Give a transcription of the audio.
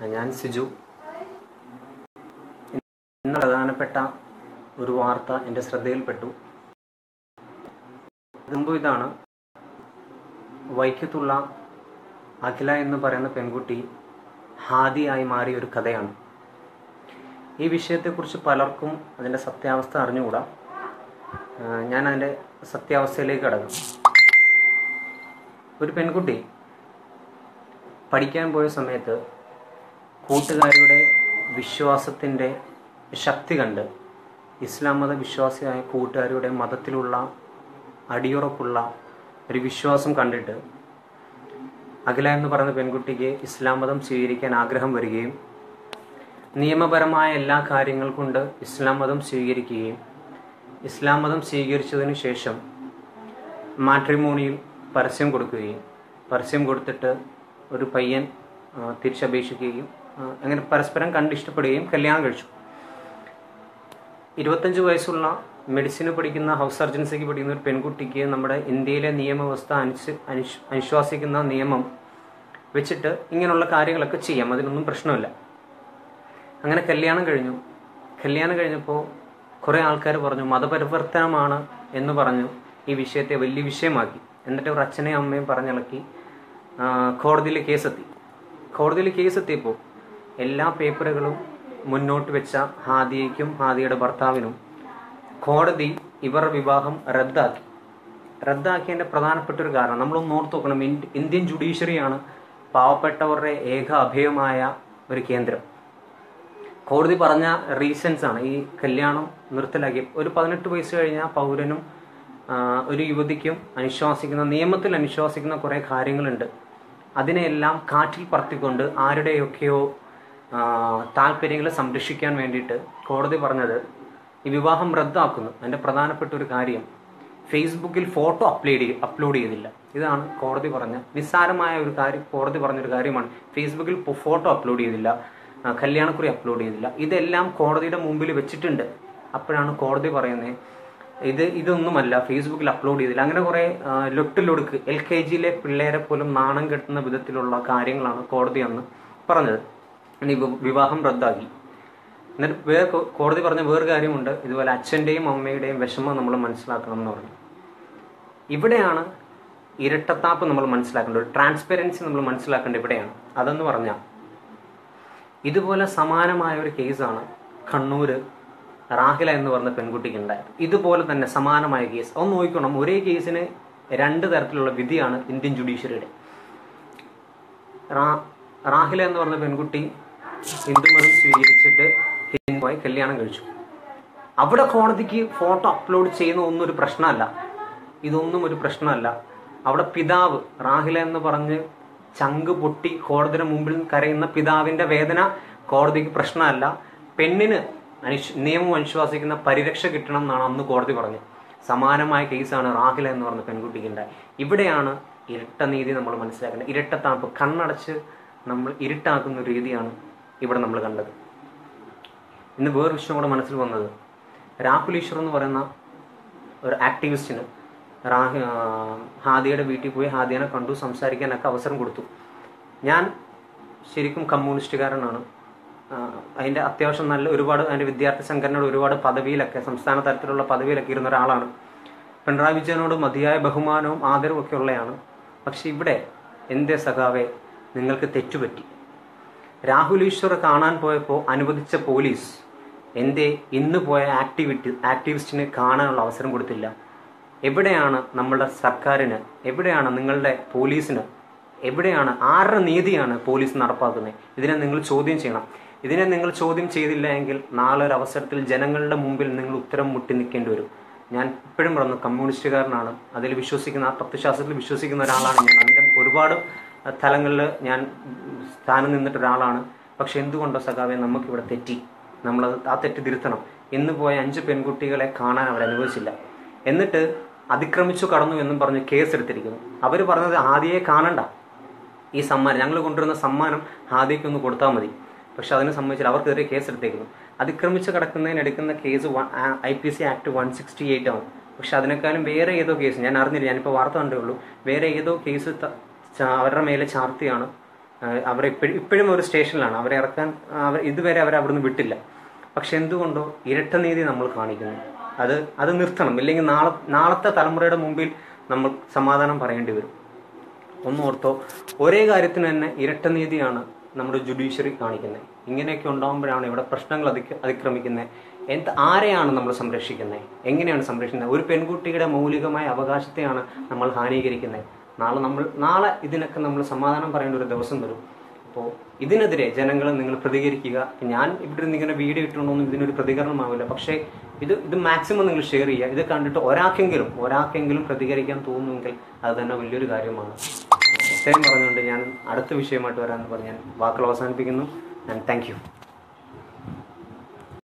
ഞാൻ സിജു ഇന്ന് പ്രധാനപ്പെട്ട ഒരു വാർത്ത എൻ്റെ ശ്രദ്ധയിൽപ്പെട്ടു മുമ്പ് ഇതാണ് വൈക്കത്തുള്ള അഖില എന്ന് പറയുന്ന പെൺകുട്ടി ഹാദിയായി മാറിയ ഒരു കഥയാണ് ഈ വിഷയത്തെക്കുറിച്ച് പലർക്കും അതിൻ്റെ സത്യാവസ്ഥ അറിഞ്ഞുകൂടാ ആ, ഞാൻ അതിൻ്റെ സത്യാവസ്ഥയിലേക്ക് കടക്കും ഒരു പെൺകുട്ടി പഠിക്കാൻ പോയ സമയത്ത് കൂട്ടുകാരുടെ വിശ്വാസത്തിൻ്റെ ശക്തി കണ്ട് ഇസ്ലാം മത വിശ്വാസിയായ കൂട്ടുകാരുടെ മതത്തിലുള്ള അടിയുറപ്പുള്ള ഒരു വിശ്വാസം കണ്ടിട്ട് അഖില എന്ന് പറയുന്ന പെൺകുട്ടിക്ക് ഇസ്ലാം മതം സ്വീകരിക്കാൻ ആഗ്രഹം വരികയും നിയമപരമായ എല്ലാ കാര്യങ്ങൾ കൊണ്ട് ഇസ്ലാം മതം സ്വീകരിക്കുകയും ഇസ്ലാം മതം സ്വീകരിച്ചതിന് ശേഷം മാട്രിമോണിയിൽ പരസ്യം കൊടുക്കുകയും പരസ്യം കൊടുത്തിട്ട് ഒരു പയ്യൻ ആ, തിരിച്ചപേക്ഷിക്കുകയും ആ, അങ്ങനെ പരസ്പരം കണ്ട് ഇഷ്ടപ്പെടുകയും കല്യാണം കഴിച്ചു ഇരുപത്തഞ്ച് വയസ്സുള്ള മെഡിസിന് പഠിക്കുന്ന ഹൗസ് സർജൻസിക്ക് പഠിക്കുന്ന ഒരു പെൺകുട്ടിക്ക് നമ്മുടെ ഇന്ത്യയിലെ നിയമവ്യവസ്ഥ അനുസ് അനുശ് അനുശ്വാസിക്കുന്ന നിയമം വെച്ചിട്ട് ഇങ്ങനെയുള്ള കാര്യങ്ങളൊക്കെ ചെയ്യാം അതിനൊന്നും പ്രശ്നമില്ല അങ്ങനെ കല്യാണം കഴിഞ്ഞു കല്യാണം കഴിഞ്ഞപ്പോൾ കുറേ ആൾക്കാർ പറഞ്ഞു മതപരിവർത്തനമാണ് എന്ന് പറഞ്ഞു ഈ വിഷയത്തെ വലിയ വിഷയമാക്കി എന്നിട്ട് ഒരു അച്ഛനെയും അമ്മയും പറഞ്ഞിളക്കി ആ, കോടതിയിൽ കേസെത്തി കോടതിയിൽ കേസെത്തിയപ്പോൾ എല്ലാ പേപ്പറുകളും മുന്നോട്ട് വെച്ച ഹാദിയയ്ക്കും ഹാദിയയുടെ ഭർത്താവിനും കോടതി ഇവർ വിവാഹം റദ്ദാക്കി റദ്ദാക്കിയതിൻ്റെ പ്രധാനപ്പെട്ട ഒരു കാരണം നമ്മളൊന്ന് ഓർത്ത് നോക്കണം ഇന്ത്യ- ഇന്ത്യൻ ജുഡീഷ്യറിയാണ് പാവപ്പെട്ടവരുടെ ഏക അഭയമായ ഒരു കേന്ദ്രം കോടതി പറഞ്ഞ റീസൺസ് ആണ് ഈ കല്യാണം നിർത്തലാക്കി ഒരു പതിനെട്ട് വയസ്സ് കഴിഞ്ഞ പൗരനും ആ, ഒരു യുവതിക്കും അനുശ്വാസിക്കുന്ന നിയമത്തിൽ അനുശ്വാസിക്കുന്ന കുറേ കാര്യങ്ങളുണ്ട് അതിനെയെല്ലാം കാറ്റിൽ പറത്തിക്കൊണ്ട് ആരുടെയൊക്കെയോ താല്പര്യങ്ങളെ സംരക്ഷിക്കാൻ വേണ്ടിയിട്ട് കോടതി പറഞ്ഞത് ഈ വിവാഹം റദ്ദാക്കുന്നു അതിൻ്റെ പ്രധാനപ്പെട്ട ഒരു കാര്യം ഫേസ്ബുക്കിൽ ഫോട്ടോ അപ്ലോഡ് അപ്ലോഡ് ചെയ്തില്ല ഇതാണ് കോടതി പറഞ്ഞ നിസ്സാരമായ ഒരു കാര്യം കോടതി പറഞ്ഞൊരു കാര്യമാണ് ഫേസ്ബുക്കിൽ ഫോട്ടോ അപ്ലോഡ് ചെയ്തില്ല ആ, കല്യാണക്കുറി അപ്ലോഡ് ചെയ്തില്ല ഇതെല്ലാം കോടതിയുടെ മുമ്പിൽ വെച്ചിട്ടുണ്ട് അപ്പോഴാണ് കോടതി പറയുന്നത് ഇത് ഇതൊന്നുമല്ല ഫേസ്ബുക്കിൽ അപ്ലോഡ് ചെയ്തില്ല അങ്ങനെ കുറേ ആ, ലൊട്ടിലൊടുക്ക് എൽ കെ ജിയിലെ പിള്ളേരെ പോലും നാണം കെട്ടുന്ന വിധത്തിലുള്ള കാര്യങ്ങളാണ് കോടതി അന്ന് പറഞ്ഞത് ഇനി വി- വിവാഹം റദ്ദാക്കി എന്നിട്ട് വേറെ കോ- കോടതി പറഞ്ഞ വേറെ കാര്യമുണ്ട് ഇതുപോലെ അച്ഛൻ്റെയും അമ്മയുടെയും വിഷമം നമ്മൾ മനസ്സിലാക്കണം എന്ന് പറഞ്ഞു ഇവിടെയാണ് ഇരട്ടത്താപ്പ് നമ്മൾ മനസ്സിലാക്കേണ്ടത് ട്രാൻസ്പെറൻസി നമ്മൾ മനസ്സിലാക്കേണ്ടത് ഇവിടെയാണ് അതെന്ന് പറഞ്ഞാൽ ഇതുപോലെ സമാനമായ ഒരു കേസാണ് കണ്ണൂര് റാഹില എന്ന് പറഞ്ഞ പെൺകുട്ടിക്ക് ഉണ്ടായത് ഇതുപോലെ തന്നെ സമാനമായ കേസ് ഒന്ന് നോക്കണം ഒരേ കേസിന് രണ്ട് തരത്തിലുള്ള വിധിയാണ് ഇന്ത്യൻ ജുഡീഷ്യറിയുടെ റാ- റാഹില എന്ന് പറഞ്ഞ പെൺകുട്ടി ഹിന്ദുമതം സ്വീകരിച്ചിട്ട് ഹിന്ദുവായി കല്യാണം കഴിച്ചു അവിടെ കോടതിക്ക് ഫോട്ടോ അപ്ലോഡ് ചെയ്യുന്ന ഒന്നും ഒരു പ്രശ്നമല്ല ഇതൊന്നും ഒരു പ്രശ്നമല്ല അവിടെ പിതാവ് റാഹില എന്ന് പറഞ്ഞ് ചങ്ക് പൊട്ടി കോടതിയുടെ മുമ്പിൽ കരയുന്ന പിതാവിന്റെ വേദന കോടതിക്ക് പ്രശ്നമല്ല പെണ്ണിന് അനുശ് നിയമം അനുശ്വാസിക്കുന്ന പരിരക്ഷ കിട്ടണം എന്നാണ് അന്ന് കോടതി പറഞ്ഞത് സമാനമായ കേസാണ് റാഹില എന്ന് പറഞ്ഞ പെൺകുട്ടിക്ക് ഉണ്ടായത് ഇവിടെയാണ് ഇരട്ട നീതി നമ്മൾ മനസ്സിലാക്കേണ്ടത് ഇരട്ടത്താപ്പ് കണ്ണടച്ച് നമ്മൾ ഇരുട്ടാക്കുന്ന ഒരു രീതിയാണ് ഇവിടെ നമ്മൾ കണ്ടത് ഇന്ന് വേറൊരു വിഷയം കൂടെ മനസ്സിൽ വന്നത് രാഹുൽ ഈശ്വർ എന്ന് പറയുന്ന ഒരു ആക്ടിവിസ്റ്റിന് റാഹി ആ, ഹാദിയയുടെ വീട്ടിൽ പോയി ഹാദിയനെ കണ്ടു സംസാരിക്കാനൊക്കെ അവസരം കൊടുത്തു ഞാൻ ശരിക്കും കമ്മ്യൂണിസ്റ്റുകാരനാണ് ആ, അതിൻ്റെ അത്യാവശ്യം നല്ല ഒരുപാട് അതിൻ്റെ വിദ്യാർത്ഥി സംഘടനയുടെ ഒരുപാട് പദവിയിലൊക്കെ സംസ്ഥാന തലത്തിലുള്ള പദവിയിലൊക്കെ ഇരുന്ന ഒരാളാണ് പിണറായി വിജയനോട് മതിയായ ബഹുമാനവും ആദരവും ഒക്കെ ഉള്ളതാണ് പക്ഷെ ഇവിടെ എന്തേ സഖാവെ നിങ്ങൾക്ക് തെറ്റുപറ്റി രാഹുൽ ഈശ്വർ കാണാൻ പോയപ്പോൾ അനുവദിച്ച പോലീസ് എന്തേ ഇന്ന് പോയ ആക്ടിവിറ്റി ആക്ടിവിസ്റ്റിന് കാണാനുള്ള അവസരം കൊടുത്തില്ല എവിടെയാണ് നമ്മളുടെ സർക്കാരിന് എവിടെയാണ് നിങ്ങളുടെ പോലീസിന് എവിടെയാണ് ആരുടെ നീതിയാണ് പോലീസ് നടപ്പാക്കുന്നത് ഇതിനെ നിങ്ങൾ ചോദ്യം ചെയ്യണം ഇതിനെ നിങ്ങൾ ചോദ്യം ചെയ്തില്ല എങ്കിൽ നാളെ ഒരു അവസരത്തിൽ ജനങ്ങളുടെ മുമ്പിൽ നിങ്ങൾ ഉത്തരം മുട്ടി നിൽക്കേണ്ടി വരും ഞാൻ ഇപ്പോഴും പറഞ്ഞു കമ്മ്യൂണിസ്റ്റുകാരനാണ് അതിൽ വിശ്വസിക്കുന്ന ആ തത്വശാസ്ത്രത്തിൽ വിശ്വസിക്കുന്ന ഒരാളാണ് ഞാൻ അതിൻ്റെ ഒരുപാട് തലങ്ങളിൽ ഞാൻ സ്ഥാനം നിന്നിട്ട് ഒരാളാണ് പക്ഷെ എന്തുകൊണ്ടോ സഖാവെ നമുക്കിവിടെ തെറ്റി നമ്മൾ ആ തെറ്റ് തിരുത്തണം ഇന്ന് പോയ അഞ്ച് പെൺകുട്ടികളെ കാണാൻ അവർ അനുവദിച്ചില്ല എന്നിട്ട് അതിക്രമിച്ചു കടന്നു എന്നും പറഞ്ഞ് കേസ് എടുത്തിരിക്കുന്നു അവർ പറഞ്ഞത് ആദ്യയെ കാണണ്ട ഈ സമ്മാനം ഞങ്ങൾ കൊണ്ടുവരുന്ന സമ്മാനം ഹാദിക്ക് ഒന്ന് കൊടുത്താൽ മതി പക്ഷെ അതിനെ സംബന്ധിച്ച് അവർക്കെതിരെ കേസ് എടുത്തേക്കുന്നു അതിക്രമിച്ച് കിടക്കുന്നതിന് എടുക്കുന്ന case I P C act one sixty eight ആണ് പക്ഷെ അതിനേക്കാളും വേറെ ഏതോ കേസ് ഞാൻ അറിഞ്ഞില്ല ഞാനിപ്പോൾ വാർത്ത കണ്ടേ ഉള്ളൂ വേറെ ഏതോ കേസ് ത- ചാ- അവരുടെ മേലെ ചാർത്തിയാണ് ആഹ് അവരെ ഇപ്പോഴും ഇപ്പോഴും ഒരു സ്റ്റേഷനിലാണ് അവരെ ഇറക്കാൻ അവർ ഇതുവരെ അവരെ അവിടുന്ന് വിട്ടില്ല പക്ഷെ എന്തുകൊണ്ടോ ഇരട്ട നീതി നമ്മൾ കാണിക്കുന്നു അത് അത് നിർത്തണം ഇല്ലെങ്കിൽ നാളെ നാളത്തെ തലമുറയുടെ മുമ്പിൽ നമ്മൾ സമാധാനം പറയേണ്ടി വരും ഒന്നോർത്തോ ഒരേ കാര്യത്തിന് തന്നെ ഇരട്ട നീതിയാണ് നമ്മുടെ ജുഡീഷ്യറി കാണിക്കുന്നത് ഇങ്ങനെയൊക്കെ ഉണ്ടാകുമ്പോഴാണ് ഇവിടെ പ്രശ്നങ്ങൾ അതി അതിക്രമിക്കുന്നത് എന്ത് ആരെയാണ് നമ്മൾ സംരക്ഷിക്കുന്നത് എങ്ങനെയാണ് സംരക്ഷിക്കുന്നത് ഒരു പെൺകുട്ടിയുടെ മൗലികമായ അവകാശത്തെയാണ് നമ്മൾ ഹാനീകരിക്കുന്നത് നാളെ നമ്മൾ നാളെ ഇതിനൊക്കെ നമ്മൾ സമാധാനം പറയേണ്ട ഒരു ദിവസം വരും അപ്പോൾ ഇതിനെതിരെ ജനങ്ങൾ നിങ്ങൾ പ്രതികരിക്കുക ഞാൻ ഇവിടെ നിന്ന് ഇങ്ങനെ വീഡിയോ ഇട്ടുകൊണ്ടൊന്നും ഇതിനൊരു പ്രതികരണമാവില്ല പക്ഷേ ഇത് ഇത് മാക്സിമം നിങ്ങൾ ഷെയർ ചെയ്യുക ഇത് കണ്ടിട്ട് ഒരാൾക്കെങ്കിലും ഒരാൾക്കെങ്കിലും പ്രതികരിക്കാൻ തോന്നുമെങ്കിൽ അത് തന്നെ വലിയൊരു കാര്യമാണ് ഇത്രയും പറഞ്ഞുകൊണ്ട് ഞാൻ അടുത്ത വിഷയമായിട്ട് വരാമെന്ന് പറഞ്ഞ് ഞാൻ വാക്കുകൾ അവസാനിപ്പിക്കുന്നു ആൻഡ് താങ്ക് യു